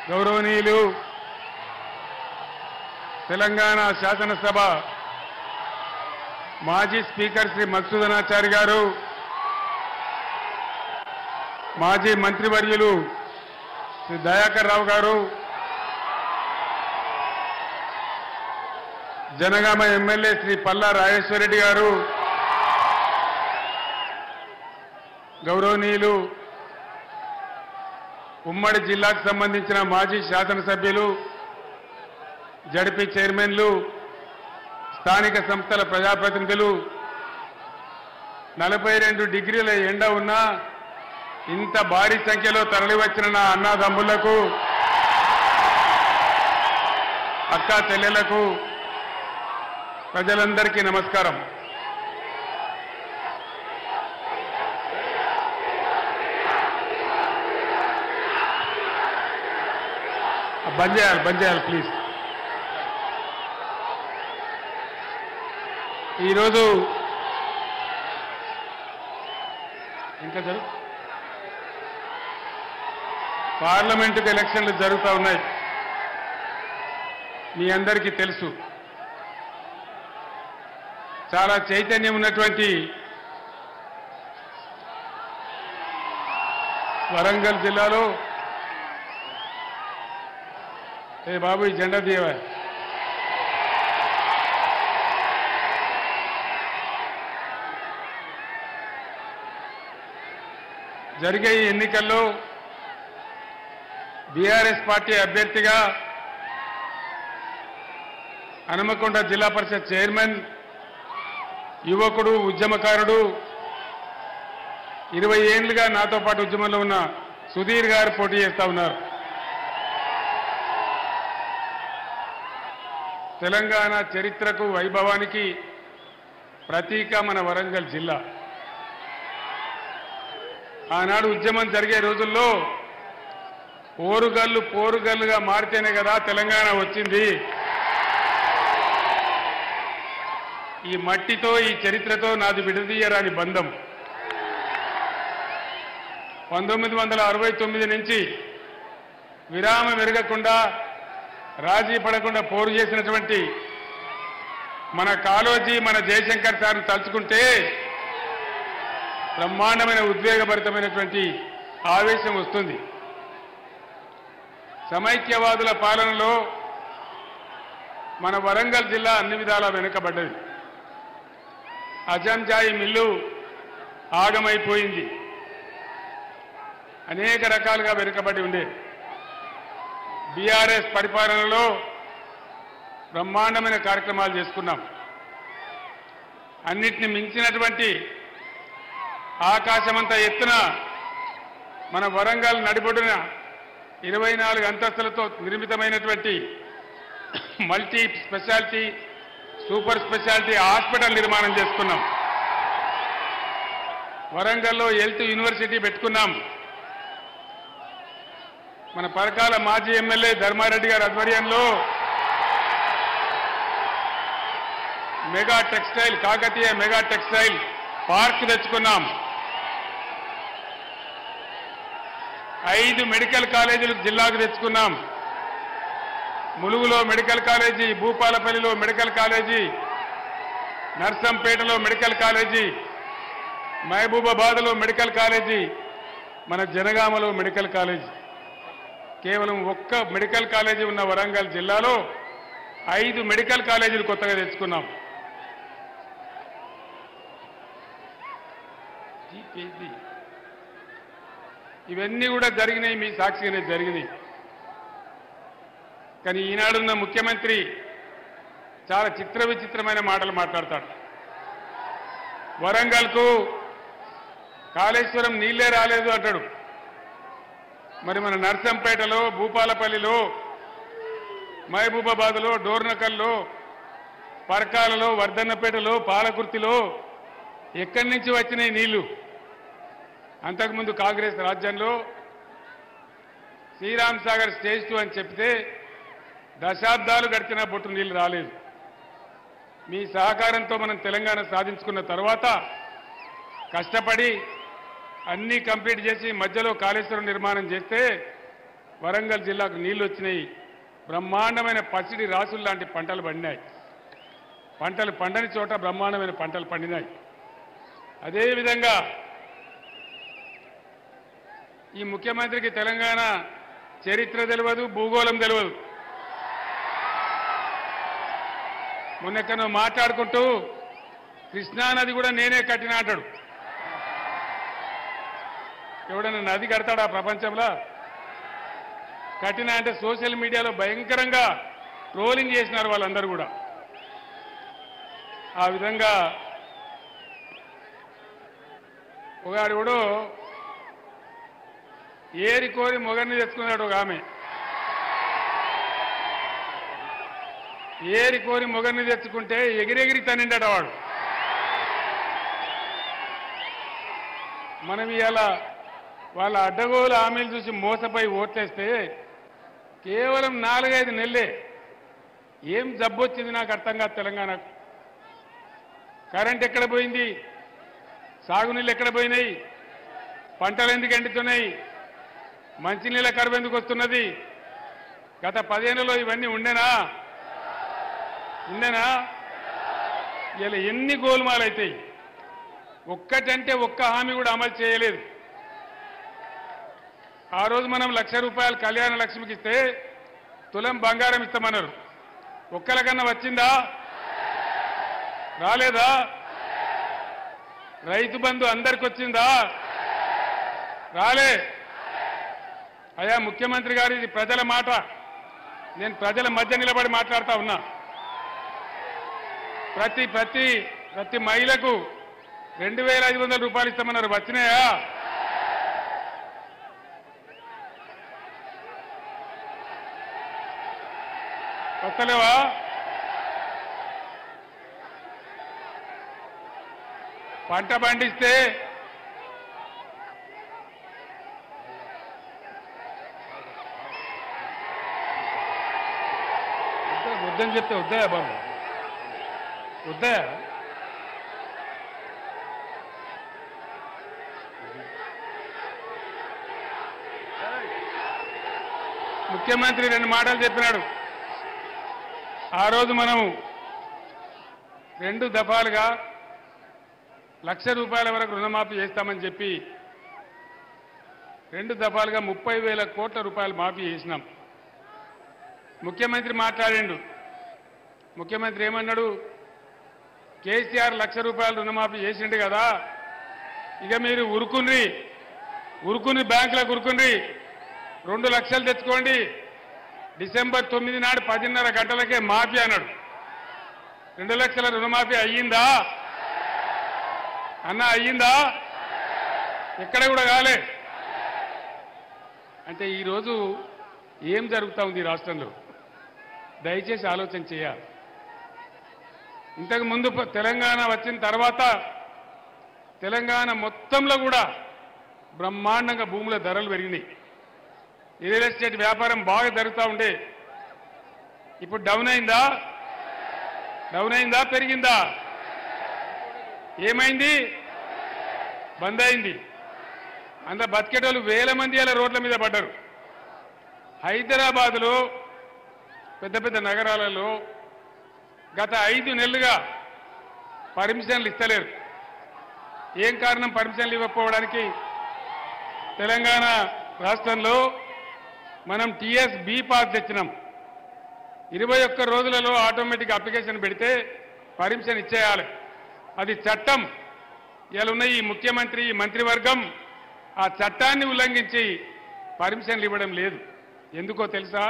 గౌరవనీయులు తెలంగాణ శాసనసభ మాజీ స్పీకర్ శ్రీ మధుసూదనాచారి గారు మాజీ మంత్రివర్యులు శ్రీ దయాకర్ రావు గారు జనగామ ఎమ్మెల్యే శ్రీ పల్లా రాజేశ్వరరెడ్డి గారు గౌరవనీయులు ఉమ్మడి జిల్లాకు సంబంధించిన మాజీ శాసనసభ్యులు జడిపి చైర్మన్లు స్థానిక సంస్థల ప్రజాప్రతినిధులు నలభై రెండు డిగ్రీల ఎండ ఉన్నా ఇంత భారీ సంఖ్యలో తరలివచ్చిన నా అన్నాదమ్ములకు అక్కా చెల్లెలకు ప్రజలందరికీ నమస్కారం బంద్ చేయాలి బంద్ చేయాలి ప్లీజ్ ఈరోజు ఇంకా జరుగు పార్లమెంటుకు ఎలక్షన్లు జరుగుతూ ఉన్నాయి మీ అందరికీ తెలుసు చాలా చైతన్యం ఉన్నటువంటి వరంగల్ జిల్లాలో ఏ బాబు ఈ జెండా తీయవా జరిగే ఈ ఎన్నికల్లో బీఆర్ఎస్ పార్టీ అభ్యర్థిగా హనుమకొండ జిల్లా పరిషత్ చైర్మన్ యువకుడు ఉద్యమకారుడు ఇరవై ఏళ్లుగా నాతో పాటు ఉద్యమంలో ఉన్న సుధీర్ గారు పోటీ చేస్తా ఉన్నారు తెలంగాణ చరిత్రకు వైభవానికి ప్రతీక మన వరంగల్ జిల్లా ఆనాడు ఉద్యమం జరిగే రోజుల్లో పోరుగల్లు పోరుగల్లుగా మారితేనే కదా తెలంగాణ వచ్చింది ఈ మట్టితో ఈ చరిత్రతో నాది విడదీయరాని బంధం పంతొమ్మిది వందల అరవై తొమ్మిది నుంచి విరామం ఎరగకుండా రాజీ పడకుండా పోరు చేసినటువంటి మన కాలోజీ మన జయశంకర్ సార్ని తలుచుకుంటే బ్రహ్మాండమైన ఉద్వేగభరితమైనటువంటి ఆవేశం వస్తుంది సమైక్యవాదుల పాలనలో మన వరంగల్ జిల్లా అన్ని విధాలా వెనుకబడ్డది అజంజాయి మిల్లు ఆగమైపోయింది అనేక రకాలుగా వెనుకబడి ఉండే బీఆర్ఎస్ పరిపాలనలో బ్రహ్మాండమైన కార్యక్రమాలు చేసుకున్నాం అన్నిటిని మించినటువంటి ఆకాశమంత ఎత్తున మన వరంగల్ నడిబొడిన ఇరవై నాలుగు అంతస్తులతో నిర్మితమైనటువంటి multi specialty super specialty hospital నిర్మాణం చేసుకున్నాం వరంగల్లో హెల్త్ యూనివర్సిటీ పెట్టుకున్నాం మన పరకాల మాజీ ఎమ్మెల్యే ధర్మారెడ్డి గారి ఆధ్వర్యంలో mega textile Kakatiya mega textile park తెచ్చుకున్నాం ఐదు మెడికల్ కాలేజీలు జిల్లాకు తెచ్చుకున్నాం ములుగులో మెడికల్ కాలేజీ భూపాలపల్లిలో మెడికల్ కాలేజీ నర్సంపేటలో మెడికల్ కాలేజీ మహబూబాబాద్లో మెడికల్ కాలేజీ మన జనగామలో మెడికల్ కాలేజీ కేవలం ఒక్క మెడికల్ కాలేజీ ఉన్న వరంగల్ జిల్లాలో ఐదు మెడికల్ కాలేజీలు కొత్తగా తెచ్చుకున్నాం ఇది. ఇవన్నీ కూడా జరిగినాయి మీ సాక్షిగానే జరిగినాయి కానీ ఈనాడున్న ముఖ్యమంత్రి చాలా చిత్ర విచిత్రమైన మాటలు మాట్లాడతాడు వరంగల్కు కాళేశ్వరం నీళ్లే రాలేదు అంటాడు మరి మన నర్సంపేటలో భూపాలపల్లిలో మహబూబాబాద్లో డోర్నకల్లో పరకాలలో వర్ధన్నపేటలో పాలకుర్తిలో ఎక్కడి నుంచి వచ్చినాయి నీళ్లు అంతకుముందు కాంగ్రెస్ రాజ్యంలో శ్రీరామ్ సాగర్ స్టేజ్ టూ అని చెప్తే దశాబ్దాలు గడిచినా బొట్టు నీళ్లు రాలేదు మీ సహకారంతో మనం తెలంగాణ సాధించుకున్న తర్వాత కష్టపడి అన్నీ కంప్లీట్ చేసి మధ్యలో కాళేశ్వరం నిర్మాణం చేస్తే వరంగల్ జిల్లాకు నీళ్లు వచ్చినాయి బ్రహ్మాండమైన పసిడి రాసులు లాంటి పంటలు పండినాయి పంటలు పండని చోట బ్రహ్మాండమైన పంటలు పండినాయి అదేవిధంగా ఈ ముఖ్యమంత్రికి తెలంగాణ చరిత్ర తెలియదు భూగోళం తెలియదు మొన్నెక్కడో మాట్లాడుకుంటూ కృష్ణానది కూడా నేనే కట్టిన అంటాడు ఎవడన్నా నది కడతాడా ప్రపంచంలో కట్టిన అంటే సోషల్ మీడియాలో భయంకరంగా ట్రోలింగ్ చేసినారు వాళ్ళందరూ కూడా ఆ విధంగా ఒకడు కూడా ఏరి కోరి మొగన్ని తెచ్చుకున్నాడు ఒక ఆమె ఏరి కోరి మొగన్ని తెచ్చుకుంటే ఎగిరెగిరి తనిండట వాడు మనం ఇవాళ వాళ్ళ అడ్డగోలు హామీలు చూసి మోసపోయి ఓట్లేస్తే కేవలం నాలుగైదు నెలలే ఏం జబ్బు వచ్చింది నాకు అర్థం కాదు తెలంగాణకు కరెంట్ ఎక్కడ పోయింది సాగునీళ్ళు ఎక్కడ పోయినాయి పంటలు ఎందుకు ఎండుతున్నాయి మంచినీళ్ళ కరువు ఎందుకు వస్తున్నది గత పదేళ్లలో ఇవన్నీ ఉండేనా ఉండేనా ఇలా ఎన్ని గోల్మాలు అవుతాయి ఒక్కటంటే ఒక్క హామీ కూడా అమలు చేయలేదు ఆ రోజు మనం లక్ష రూపాయలు కళ్యాణ లక్ష్మికి ఇస్తే తులం బంగారం ఇస్తామన్నారు ఒక్కలకన్నా వచ్చిందా రాలేదా రైతు బంధు అందరికి వచ్చిందా రాలే అయా ముఖ్యమంత్రి గారు ఇది ప్రజల మాట నేను ప్రజల మధ్య నిలబడి మాట్లాడుతా ఉన్నా ప్రతి ప్రతి ప్రతి మహిళకు రెండు వేల ఐదు వందల రూపాయలు ఇస్తామన్నారు వచ్చినాయా వస్తలేవా పంట పండిస్తే వద్దా- వద్దని చెప్తే వద్దాయా బాబు వద్దాయా ముఖ్యమంత్రి రెండు మాటలు చెప్పినాడు ఆ రోజు మనం రెండు దఫాలుగా లక్ష రూపాయల వరకు రుణమాఫీ చేస్తామని చెప్పి రెండు దఫాలుగా ముప్పై వేల కోట్ల రూపాయలు మాఫీ చేసినాం ముఖ్యమంత్రి మాట్లాడిండు ముఖ్యమంత్రి ఏమన్నాడు కేసీఆర్ లక్ష రూపాయలు రుణమాఫీ చేసిండు కదా ఇక మీరు ఉరుకుని ఉరుకుని బ్యాంకులకు ఉరుకుని రెండు లక్షలు తెచ్చుకోండి డిసెంబర్ తొమ్మిది నాడు పదిన్నర గంటలకే మాఫీ అన్నాడు రెండు లక్షల రుణమాఫీ అయ్యిందా అన్న అయ్యిందా ఎక్కడ కూడా కాలే అంటే ఈరోజు ఏం జరుగుతూ ఉంది ఈ రాష్ట్రంలో దయచేసి ఆలోచన చేయాలి ఇంతకు ముందు ప- తెలంగాణ వచ్చిన తర్వాత తెలంగాణ మొత్తంలో కూడా బ్రహ్మాండంగా భూముల ధరలు పెరిగినాయి రియల్ ఎస్టేట్ వ్యాపారం బాగా జరుగుతూ ఉండే ఇప్పుడు డౌన్ అయిందా డౌన్ అయిందా పెరిగిందా ఏమైంది బంద్ అయింది అందులో బతికేటోళ్ళు వేల మంది అలా రోడ్ల మీద పడ్డారు హైదరాబాదులో పెద్ద పెద్ద నగరాలలో గత ఐదు నెలలుగా పర్మిషన్లు ఇస్తలేరు ఏం కారణం పర్మిషన్లు ఇవ్వకపోవడానికి తెలంగాణ రాష్ట్రంలో మనం టీఎస్ బి పాస్ తెచ్చినాం ఇరవై ఒక్క రోజులలో ఆటోమేటిక్ అప్లికేషన్ పెడితే పర్మిషన్ ఇచ్చేయాలి అది చట్టం ఇలా ఉన్న ఈ ముఖ్యమంత్రి ఈ మంత్రివర్గం ఆ చట్టాన్ని ఉల్లంఘించి పర్మిషన్లు ఇవ్వడం లేదు ఎందుకో తెలుసా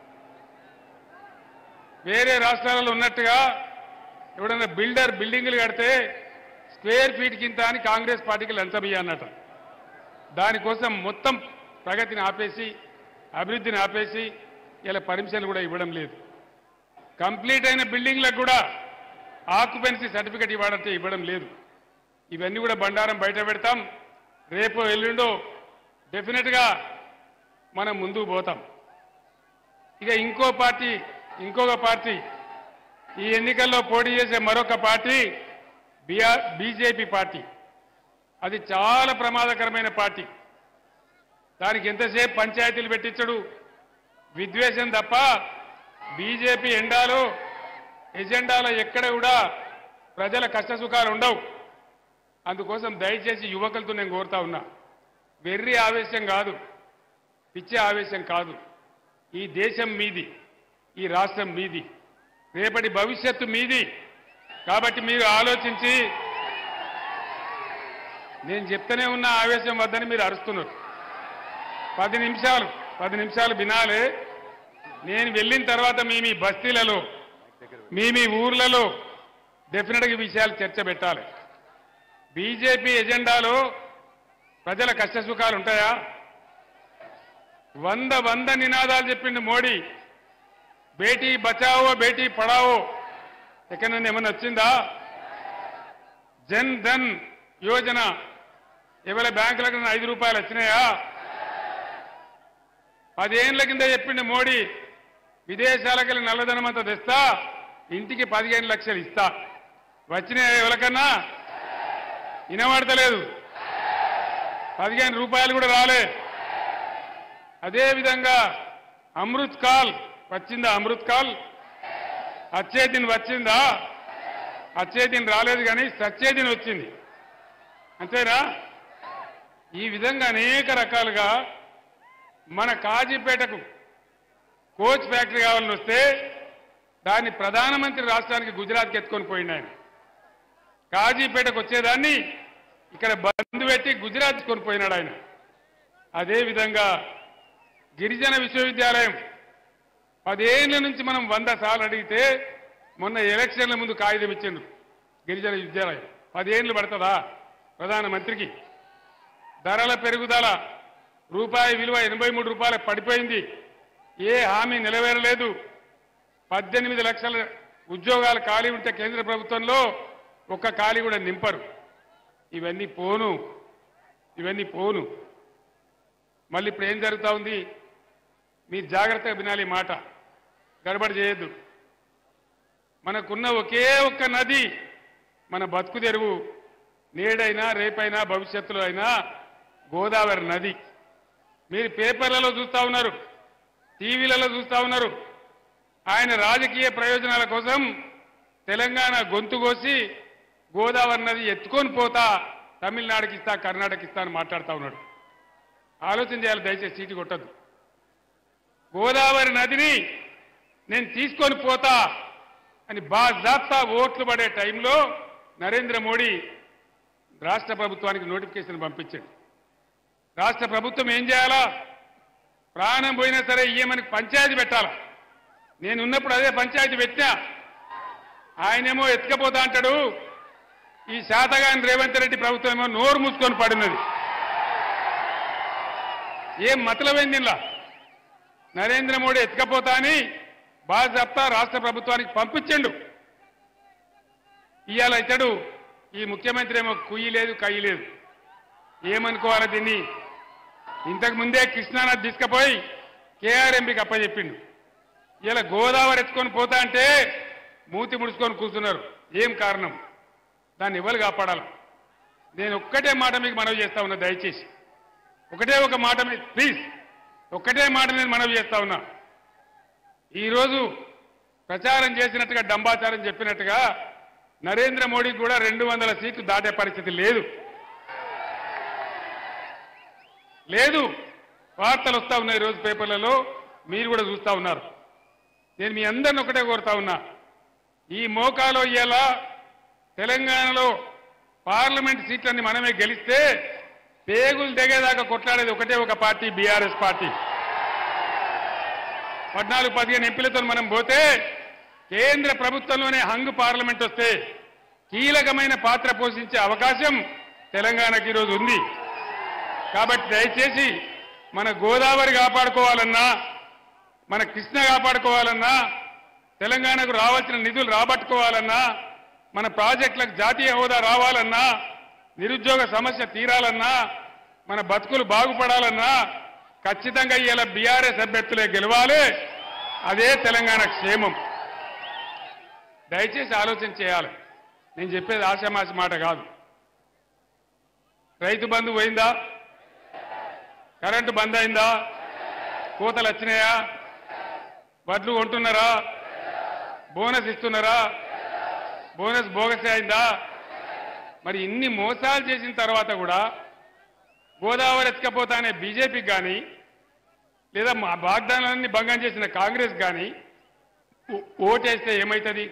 వేరే రాష్ట్రాలలో ఉన్నట్టుగా ఎవడన్నా బిల్డర్ బిల్డింగులు కడితే స్క్వేర్ ఫీట్ కింద అని కాంగ్రెస్ పార్టీకి లంచం ఇయ్యన్నట దానికోసం మొత్తం ప్రగతిని ఆపేసి అభివృద్ధిని ఆపేసి ఇలా పర్మిషన్లు కూడా ఇవ్వడం లేదు కంప్లీట్ అయిన బిల్డింగ్లకు కూడా ఆక్యుపెన్సీ సర్టిఫికెట్ ఇవ్వాలంటే ఇవ్వడం లేదు ఇవన్నీ కూడా బండారం బయట పెడతాం రేపు ఎల్లుండో డెఫినెట్గా మనం ముందుకు పోతాం ఇక ఇంకో పార్టీ ఇంకొక పార్టీ ఈ ఎన్నికల్లో పోటీ చేసే మరొక పార్టీ బిఆర్ బీజేపీ పార్టీ అది చాలా ప్రమాదకరమైన పార్టీ దానికి ఎంతసేపు పంచాయతీలు పెట్టించడు విద్వేషం తప్ప బీజేపీ ఎండాలో ఎజెండాలో ఎక్కడ కూడా ప్రజల కష్టసుఖాలు ఉండవు అందుకోసం దయచేసి యువకులతో నేను కోరుతా ఉన్నా వెర్రి ఆవేశం కాదు పిచ్చే ఆవేశం కాదు ఈ దేశం మీది ఈ రాష్ట్రం మీది రేపటి భవిష్యత్తు మీది కాబట్టి మీరు ఆలోచించి నేను చెప్తూనే ఉన్న ఆవేశం వద్దని మీరు అరుస్తున్నారు పది నిమిషాలు పది నిమిషాలు వినాలి నేను వెళ్ళిన తర్వాత మీ మీ బస్తీలలో మీ మీ ఊర్లలో డెఫినెట్గా ఈ విషయాలు చర్చ పెట్టాలి బీజేపీ ఎజెండాలో ప్రజల కష్టసుఖాలు ఉంటాయా వంద వంద నినాదాలు చెప్పిండు మోడీ బేటీ బచావో బేటీ పడావో ఎక్కడన్నా ఏమన్నా వచ్చిందా జన్ ధన్ యోజన ఎవరి బ్యాంకులకు ఐదు రూపాయలు వచ్చినాయా పదేళ్ల కింద చెప్పిండు మోడీ విదేశాలకు వెళ్ళి నల్లధనం అంతా తెస్తా ఇంటికి పదిహేను లక్షలు ఇస్తా వచ్చినాయా ఎవరికన్నా వినబడతలేదు పదిహేను రూపాయలు కూడా రాలే అదేవిధంగా అమృత్ కాల్ వచ్చిందా అమృత్ కాల్ వచ్చే దిన్ వచ్చిందా వచ్చే దిన్ రాలేదు కానీ సచ్చే దిన్ వచ్చింది అంతేనా ఈ విధంగా అనేక రకాలుగా మన కాజీపేటకు కోచ్ ఫ్యాక్టరీ కావాలని వస్తే దాన్ని ప్రధానమంత్రి రాష్ట్రానికి గుజరాత్కి ఎత్తుకొని పోయిండు ఆయన కాజీపేటకు వచ్చేదాన్ని ఇక్కడ బంద్ పెట్టి గుజరాత్ తీసుకొని పోయినాడు ఆయన అదేవిధంగా గిరిజన విశ్వవిద్యాలయం పదేళ్ల నుంచి మనం వంద సార్లు అడిగితే మొన్న ఎలక్షన్ల ముందు కాగితం ఇచ్చిండ్రు గిరిజన విద్యాలయం పదేళ్ళు పడుతుందా ప్రధానమంత్రికి ధరల పెరుగుదల రూపాయి విలువ ఎనభై మూడు రూపాయలకు పడిపోయింది ఏ హామీ నెరవేరలేదు పద్దెనిమిది లక్షల ఉద్యోగాలు ఖాళీ ఉంటే కేంద్ర ప్రభుత్వంలో ఒక్క ఖాళీ కూడా నింపరు ఇవన్నీ పోను ఇవన్నీ పోను మళ్ళీ ఇప్పుడు ఏం జరుగుతూ ఉంది మీరు జాగ్రత్తగా వినాలి ఈ మాట గడబడి చేయొద్దు మనకున్న ఒకే ఒక్క నది మన బతుకు తెరువు నేడైనా రేపైనా భవిష్యత్తులో అయినా గోదావరి నది మీరు పేపర్లలో చూస్తా ఉన్నారు టీవీలలో చూస్తా ఉన్నారు ఆయన రాజకీయ ప్రయోజనాల కోసం తెలంగాణ గొంతు కోసి గోదావరి నది ఎత్తుకొని పోతా తమిళనాడుకి ఇస్తా కర్ణాటక ఇస్తా అని మాట్లాడుతూ ఉన్నాడు ఆలోచన చేయాలి దయచేసి సీటు కొట్టద్దు గోదావరి నదిని నేను తీసుకొని పోతా అని బాజాప్తా ఓట్లు పడే టైంలో నరేంద్ర మోడీ రాష్ట్ర ప్రభుత్వానికి నోటిఫికేషన్ పంపించాడు రాష్ట్ర ప్రభుత్వం ఏం చేయాలా ప్రాణం పోయినా సరే ఇయ్యమని పంచాయతీ పెట్టాలా నేను ఉన్నప్పుడు అదే పంచాయతీ పెట్టా ఆయనేమో ఎత్తుకపోతా అంటాడు ఈ శాతగాని రేవంత్ రెడ్డి ప్రభుత్వం ఏమో నోరు మూసుకొని పడినది ఏం మతలమైంది ఇలా నరేంద్ర మోడీ ఎత్తుకపోతా అని బాధ్యత రాష్ట్ర ప్రభుత్వానికి పంపించండు ఇవాళ ఇతడు ఈ ముఖ్యమంత్రి ఏమో కుయ్యి లేదు కయ్యి లేదు ఏమనుకోవాలి దీన్ని ఇంతకు ముందే కృష్ణానది తీసుకుపోయి కేఆర్ఎంపీకి అప్పచెప్పిండు ఇలా గోదావరి ఎత్తుకొని పోతా అంటే మూతి ముడుచుకొని కూర్చున్నారు ఏం కారణం దాన్ని ఎవరు కాపాడాలి నేను ఒక్కటే మాట మీకు మనవి చేస్తా ఉన్నా దయచేసి ఒకటే ఒక మాట మీ ప్లీజ్ ఒక్కటే మాట నేను మనవి చేస్తా ఉన్నా ఈరోజు ప్రచారం చేసినట్టుగా డంబాచారం చెప్పినట్టుగా నరేంద్ర మోడీకి కూడా రెండు వందల సీట్లు దాటే పరిస్థితి లేదు లేదు వార్తలు వస్తా ఉన్నాయి ఈరోజు పేపర్లలో మీరు కూడా చూస్తా ఉన్నారు నేను మీ అందరిని ఒకటే కోరుతా ఉన్నా ఈ మోకాలో ఇవాళ తెలంగాణలో పార్లమెంట్ సీట్లన్నీ మనమే గెలిస్తే పేగులు దిగేదాకా కొట్లాడేది ఒకటే ఒక పార్టీ బీఆర్ఎస్ పార్టీ పద్నాలుగు పదిహేను ఎంపీలతో మనం పోతే కేంద్ర ప్రభుత్వంలోనే హంగ్ పార్లమెంట్ వస్తే కీలకమైన పాత్ర పోషించే అవకాశం తెలంగాణకి ఈరోజు ఉంది కాబట్టి దయచేసి మన గోదావరి కాపాడుకోవాలన్నా మన కృష్ణ కాపాడుకోవాలన్నా తెలంగాణకు రావాల్సిన నిధులు రాబట్టుకోవాలన్నా మన ప్రాజెక్టులకు జాతీయ హోదా రావాలన్నా నిరుద్యోగ సమస్య తీరాలన్నా మన బతుకులు బాగుపడాలన్నా ఖచ్చితంగా ఇలా బీఆర్ఎస్ అభ్యర్థులే గెలవాలి అదే తెలంగాణ క్షేమం దయచేసి ఆలోచన చేయాలి నేను చెప్పేది ఆశామాసి మాట కాదు రైతు బంధు పోయిందా కరెంటు బంద్ అయిందా కోతలు వచ్చినాయా వడ్లు కొంటున్నారా బోనస్ ఇస్తున్నారా బోనస్ బోగస్ అయిందా మరి ఇన్ని మోసాలు చేసిన తర్వాత కూడా గోదావరి ఎత్తుకపోతా అనే బీజేపీకి కానీ లేదా మా వాగ్దానాలన్నీ భంగం చేసిన కాంగ్రెస్ కానీ ఓ- ఓటేస్తే ఏమవుతుంది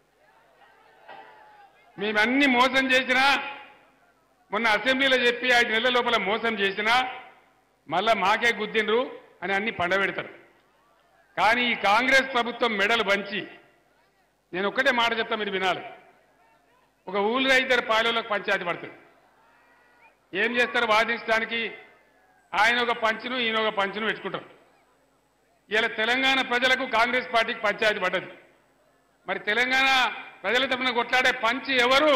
మేమన్నీ మోసం చేసినా మొన్న అసెంబ్లీలో చెప్పి ఐదు నెలల లోపల మోసం చేసినా మళ్ళా మాకే గుద్దిండ్రు అని అన్ని పండబెడతారు కానీ ఈ కాంగ్రెస్ ప్రభుత్వం మెడలు వంచి నేను ఒక్కటే మాట చెప్తా మీరు వినాలి ఒక ఊళ్ళో ఇద్దరు పాలెలకు పంచాయతీ పడుతుంది ఏం చేస్తారు వాదించడానికి ఆయన ఒక పంచును ఈయన ఒక పంచును పెట్టుకుంటారు ఇలా తెలంగాణ ప్రజలకు కాంగ్రెస్ పార్టీకి పంచాయతీ పడ్డది మరి తెలంగాణ ప్రజల తరఫున కొట్లాడే పంచి ఎవరు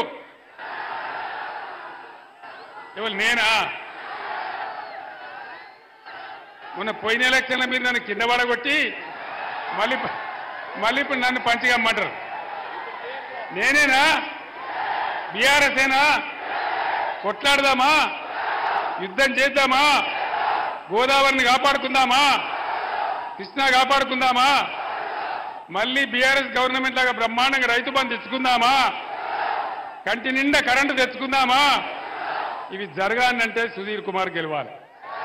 ఎవరు నేనా మొన్న పోయిన ఎలక్షన్ల మీరు నన్ను కింద పడగొట్టి మళ్ళీ ప- మళ్ళీ ఇప్పుడు నన్ను పంచిగమ్మంటారు నేనేనా బీఆర్ఎస్ ఏనా కొట్లాడదామా యుద్ధం చేద్దామా గోదావరిని కాపాడుకుందామా కృష్ణా కాపాడుకుందామా మళ్ళీ బీఆర్ఎస్ గవర్నమెంట్ లాగా బ్రహ్మాండంగా రైతు బంధు తెచ్చుకుందామా కంటి నిండా కరెంటు తెచ్చుకుందామా ఇవి జరగాలంటే సుధీర్ కుమార్ గెలవాలి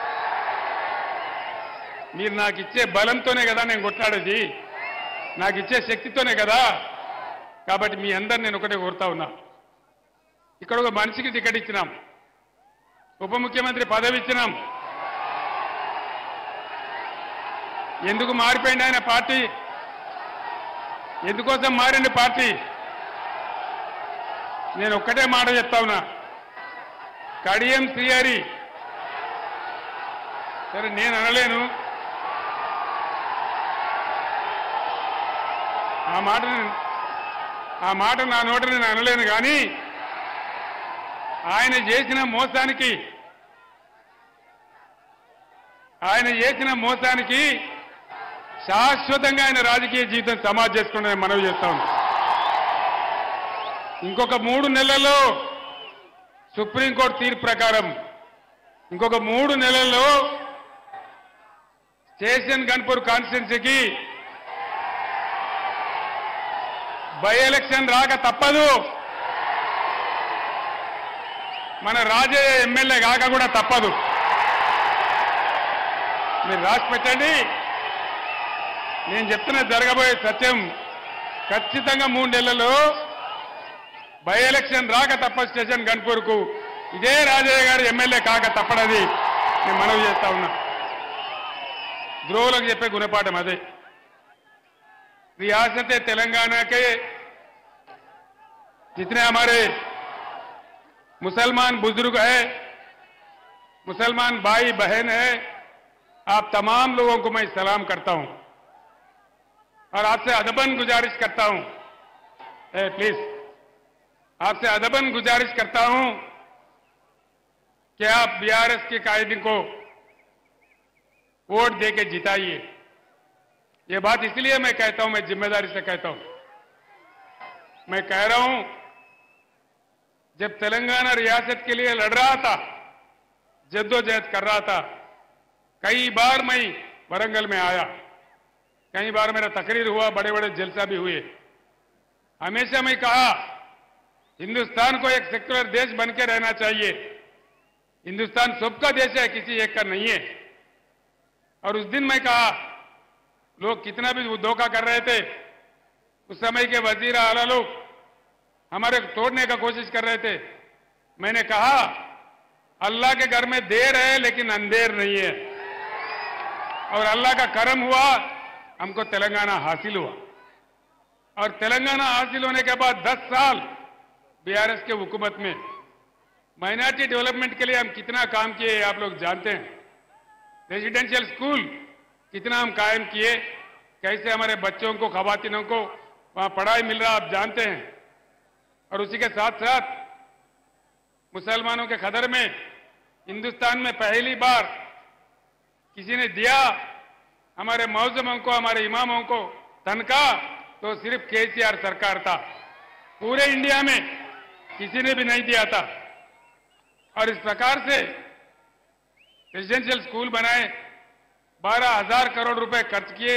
మీరు నాకు ఇచ్చే బలంతోనే కదా నేను కొట్లాడేది నాకు ఇచ్చే శక్తితోనే కదా కాబట్టి మీ అందరు నేను ఒకటే కోరుతా ఉన్నా ఇక్కడ ఒక మనిషికి టికెట్ ఇచ్చినాం ఉప ముఖ్యమంత్రి పదవి ఇచ్చినాం ఎందుకు మారిపోయింది ఆయన పార్టీ ఎందుకోసం మారింది పార్టీ నేను ఒక్కటే మాట చెప్తా ఉన్నా కడియం శ్రీహరి సరే నేను అనలేను ఆ మాట నేను- ఆ మాట నా నోట నేను అనలేను కానీ ఆయన చేసిన మోసానికి ఆయన చేసిన మోసానికి శాశ్వతంగా ఆయన రాజకీయ జీవితం సమాజ్ చేసుకుని మనవి చేస్తా ఉన్నాను ఇంకొక మూడు నెలల్లో సుప్రీంకోర్టు తీర్పు ప్రకారం ఇంకొక మూడు నెలల్లో స్టేషన్ గన్పూర్ కాన్స్టిట్యున్సీకి బై ఎలక్షన్ రాక తప్పదు మన రాజయ్య ఎమ్మెల్యే కాక కూడా తప్పదు మీరు రాసి పెట్టండి నేను చెప్తున్న జరగబోయే సత్యం ఖచ్చితంగా మూడు నెలల్లో బై ఎలక్షన్ రాక తప్ప స్టేషన్ గన్పూర్కు ఇదే రాజయ్య గారు ఎమ్మెల్యే కాక తప్పడది నేను మనవి చేస్తా ఉన్నా ద్రోవులకు చెప్పే గుణపాఠం అదే रियासत तेलंगाना के जितने हमारे मुसलमान बुजुर्ग है मुसलमान भाई बहन है आप तमाम लोगों को मैं सलाम करता हूं और आपसे अदबन गुजारिश करता हूं ए, प्लीज आपसे अदबन गुजारिश करता हूं कि आप बीआरएस के कायदे को वोट दे के जिताइए ये बात इसलिए मैं कहता हूं मैं जिम्मेदारी से कहता हूं मैं कह रहा हूं जब तेलंगाना रियासत के लिए लड़ रहा था जद्दोजहद कर रहा था कई बार मैं वरंगल में आया कई बार मेरा तकरीर हुआ बड़े बड़े जलसा भी हुए हमेशा मैं कहा हिंदुस्तान को एक सेक्युलर देश बन के रहना चाहिए हिंदुस्तान सबका देश है किसी एक का नहीं है और उस दिन मैं कहा लोग कितना भी धोखा कर रहे थे उस समय के वजीर आला लोग हमारे को तोड़ने का कोशिश कर रहे थे मैंने कहा अल्लाह के घर में देर है लेकिन अंधेर नहीं है और अल्लाह का करम हुआ हमको तेलंगाना हासिल हुआ और तेलंगाना हासिल होने के बाद 10 साल बीआरएस के हुकूमत में माइनॉरिटी डेवलपमेंट के लिए हम कितना काम किए आप लोग जानते हैं रेजिडेंशियल स्कूल कितना हम कायम किए कैसे हमारे बच्चों को खवातीनों को वहां पढ़ाई मिल रहा आप जानते हैं और उसी के साथ साथ मुसलमानों के खदर में हिंदुस्तान में पहली बार किसी ने दिया हमारे मौजमों को हमारे इमामों को तनख्वाह तो सिर्फ केसीआर सरकार था पूरे इंडिया में किसी ने भी नहीं दिया था और इस प्रकार से रेजिडेंशियल स्कूल बनाए बारह हजार करोड़ रुपए खर्च किए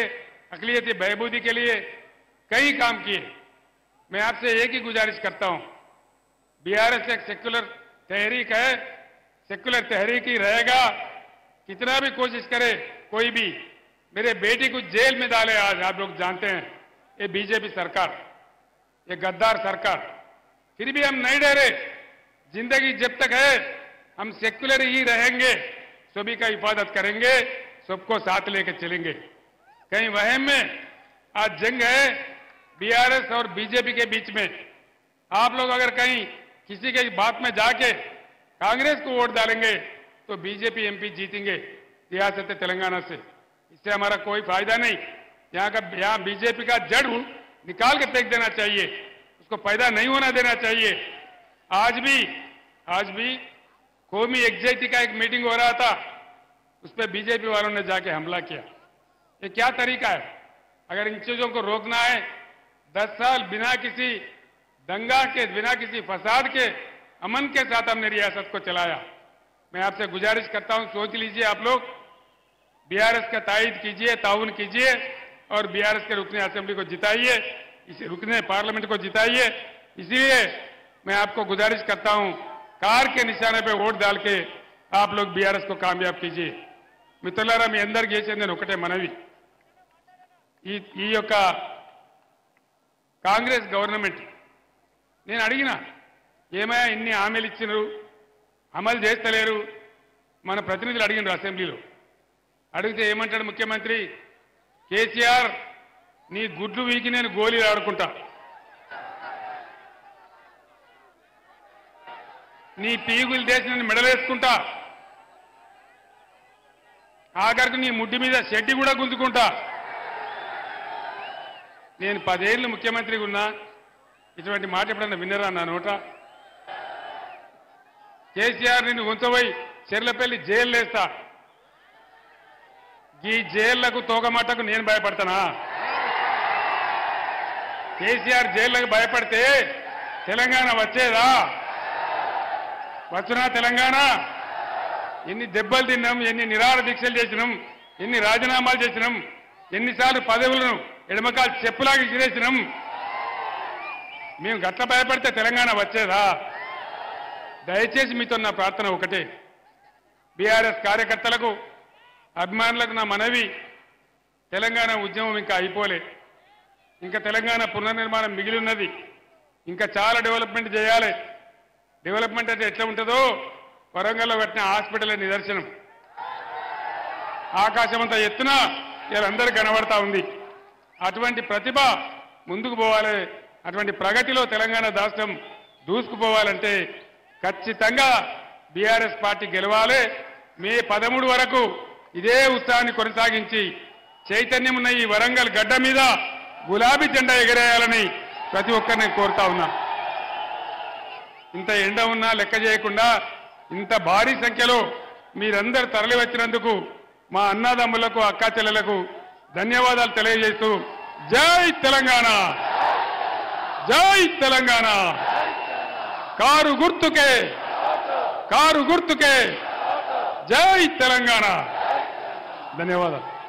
अकलियती बहबूदी के लिए कई काम किए मैं आपसे एक ही गुजारिश करता हूं बीआरएस एक सेक्युलर तहरीक है सेक्युलर तहरीक ही रहेगा कितना भी कोशिश करे कोई भी मेरे बेटी को जेल में डाले आज आप लोग जानते हैं ये बीजेपी सरकार ये गद्दार सरकार फिर भी हम नहीं डरे जिंदगी जब तक है हम सेक्युलर ही रहेंगे सभी का हिफाजत करेंगे सबको साथ लेके चलेंगे कहीं वहम में आज जंग है बीआरएस और बीजेपी के बीच में आप लोग अगर कहीं किसी के बात में जाके कांग्रेस को वोट डालेंगे तो बीजेपी एमपी जीतेंगे रियासत तेलंगाना से इससे हमारा कोई फायदा नहीं यहाँ का यहाँ बीजेपी का जड़ निकाल के फेंक देना चाहिए उसको पैदा नहीं होना देना चाहिए आज भी आज भी कौमी एग्जाइटी का एक मीटिंग हो रहा था उस पर बीजेपी वालों ने जाके हमला किया ये क्या तरीका है अगर इन चीजों को रोकना है दस साल बिना किसी दंगा के बिना किसी फसाद के अमन के साथ हमने रियासत को चलाया मैं आपसे गुजारिश करता हूं सोच लीजिए आप लोग बीआरएस का तायद कीजिए ताउन कीजिए और बीआरएस के रुकने असेंबली को जिताइए इसे रुकने पार्लियामेंट को जिताइए इसलिए मैं आपको गुजारिश करता हूं कार के निशाने पे वोट डाल के आप लोग बीआरएस को कामयाब कीजिए మిత్రులారా మీ అందరికి చేసేది నేను ఒకటే మనవి ఈ ఈ యొక్క కాంగ్రెస్ గవర్నమెంట్ నేను అడిగిన ఏమయ్యా ఇన్ని హామీలు ఇచ్చినారు అమలు చేస్తలేరు మన ప్రతినిధులు అడిగినారు అసెంబ్లీలో అడిగితే ఏమంటాడు ముఖ్యమంత్రి కేసీఆర్ నీ గుడ్లు వీకి నేను గోళీలు ఆడుకుంటా నీ పీగులు దేశం నేను మెడలేసుకుంటా ఆఖరికి నీ ముడ్డి మీద షెడ్డి కూడా గుంజుకుంటా నేను పదేళ్ళు ముఖ్యమంత్రిగా ఉన్నా ఇటువంటి మాట ఎప్పుడన్నా విన్నరా నా నోట కేసీఆర్ నిన్ను ఉంచబోయి చెర్లపల్లి జైలు వేస్తా ఈ జైళ్లకు తోకమాటకు నేను భయపడతానా కేసీఆర్ జైళ్లకు భయపడితే తెలంగాణ వచ్చేదా వచ్చునా తెలంగాణ ఎన్ని దెబ్బలు తిన్నాం ఎన్ని నిరాహార దీక్షలు చేసినాం ఎన్ని రాజీనామాలు చేసినాం ఎన్నిసార్లు పదవులను ఎడమకాలు చెప్పులాగా ఇసిరేసినాం మేము గట్ల భయపడితే తెలంగాణ వచ్చేదా దయచేసి మీతో నా ప్రార్థన ఒకటే బీఆర్ఎస్ కార్యకర్తలకు అభిమానులకు నా మనవి తెలంగాణ ఉద్యమం ఇంకా అయిపోలే ఇంకా తెలంగాణ పునర్నిర్మాణం మిగిలి ఉన్నది ఇంకా చాలా డెవలప్మెంట్ చేయాలి డెవలప్మెంట్ అంటే ఎట్లా ఉంటుందో వరంగల్లో కట్టిన హాస్పిటల్ నిదర్శనం ఆకాశమంతా ఎత్తున వీళ్ళందరూ కనబడతా ఉంది అటువంటి ప్రతిభ ముందుకు పోవాలి అటువంటి ప్రగతిలో తెలంగాణ రాష్ట్రం దూసుకుపోవాలంటే ఖచ్చితంగా బీఆర్ఎస్ పార్టీ గెలవాలి మే పదమూడు వరకు ఇదే ఉత్సాహాన్ని కొనసాగించి చైతన్యం ఉన్న ఈ వరంగల్ గడ్డ మీద గులాబీ జెండా ఎగరేయాలని ప్రతి ఒక్కరిని కోరుతా ఉన్నా ఇంత ఎండ ఉన్నా లెక్క చేయకుండా ఇంత భారీ సంఖ్యలో మీరందరూ తరలి వచ్చినందుకు మా అన్నదమ్ములకు అక్కా చెల్లెలకు ధన్యవాదాలు తెలియజేస్తూ జై తెలంగాణ జై తెలంగాణ కారు గుర్తుకే కారు గుర్తుకే జై తెలంగాణ ధన్యవాదాలు